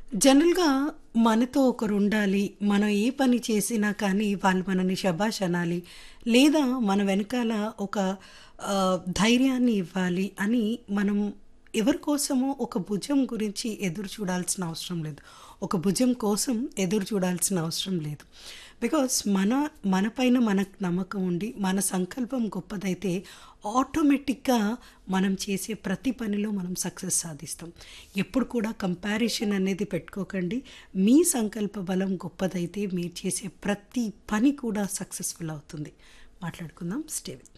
జనరల్‌గా మనతో ఒకరుండాలి. మనం ఏ పని చేసినా కానీ వాళ్ళు మనల్ని శభాష్ అనాలి. లేదా మన వెనకాల ఒక ఆహ్, ధైర్యాన్ని ఇవ్వాలి అని మనం ఎవరి కోసమో ఒక భుజం గురించి ఎదురు చూడాల్సిన అవసరం లేదు. ఒక భుజం కోసం ఎదురు చూడాల్సిన అవసరం లేదు. బికాజ్ మన మన పైన మనకు నమ్మకం ఉండి, మన సంకల్పం గొప్పదైతే ఆటోమేటిక్‌గా మనం చేసే ప్రతి పనిలో మనం సక్సెస్ సాధిస్తాం. ఎప్పుడు కూడా కంపారిజన్ అనేది పెట్టుకోకండి. మీ సంకల్ప బలం గొప్పదైతే మీరు చేసే ప్రతి పని కూడా సక్సెస్‌ఫుల్ అవుతుంది. మాట్లాడుకుందాం. Stay with